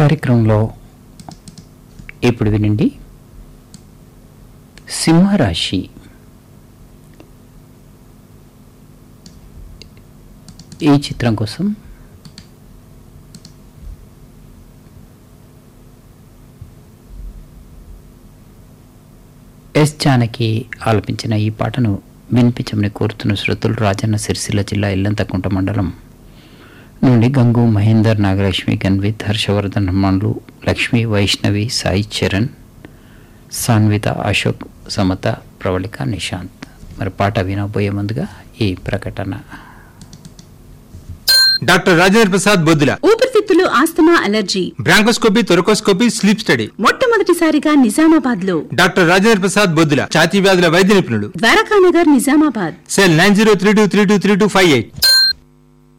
కార్యక్రమంలో ఇప్పుడు వినండి సింహరాశి ఈ చిత్రం కోసం ఎస్ జానకి ఆలపించిన ఈ పాటను వినిపించమని కోరుతున్న శ్రోతలు రాజన్న సిరిసిల్ల జిల్లా ఇల్లంతకుంట మండలం నుండి గంగు మహేందర్ నాగలక్ష్మి గన్విత్ హర్షవర్ధన్ హనుమాన్లు లక్ష్మి వైష్ణవి సాయి చరణ్ సాన్విత అశోక్ సమత ప్రవళిక నిశాంత్ మరి పాట వినబోయే ముందుగా ఈ ప్రకటన డాక్టర్ రాజేంద్ర ప్రసాద్ బొద్దుల ఊపిరితిత్తులు asthma allergy bronchoscopy thoracoscopy sleep study మొట్టమొదటిసారిగా నిజామాబాద్ లో డాక్టర్ రాజేంద్ర ప్రసాద్ బొద్దుల ఛాతీ వ్యాధుల వైద్య నిపుణుడు Dwarakanagar Nizamabad cell nine zero three two three two three two five eight